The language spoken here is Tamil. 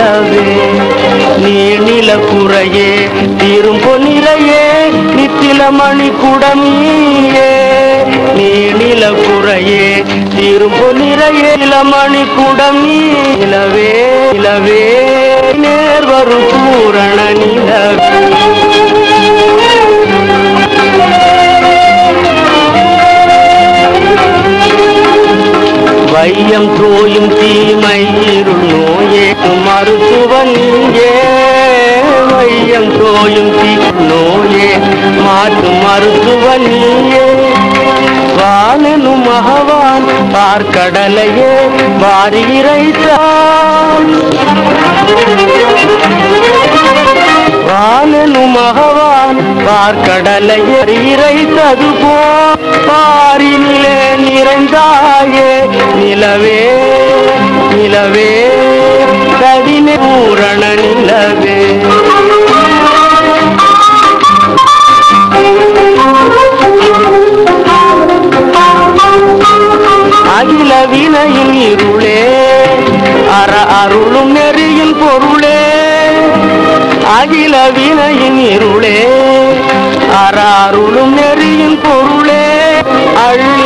நிலவே நீணில குறையே தீரும் பொன்னிறையே நித்தில மணி குடமியே நீணில குறையே தீரும் பொன்னிறையே இளமணி குடமி நிலவே நிலவே நேர் வரும் பூரண நிலவே வையம் தோயும் தீமை இருள் நோயே மருத்துவன் நீயே வையம் தோயும் தீ நோயே மாற்று மருத்துவன் நீயே வானெனும் மகவான் பார்க்கடலையே வாரி இறைத்தான் வானெனும் மகவான் பார்க்கடலையே இறைத்தது போ பாரினிலே நிறைந்தாயே நிலவே நிலவே கடின பூரண நிலவே அகில வினையின் இருளே அற அருளும் நெறியின் பொருளே அகில வினையின் இருளே அற அருளும் நெறியின் பொருளே அள்ளி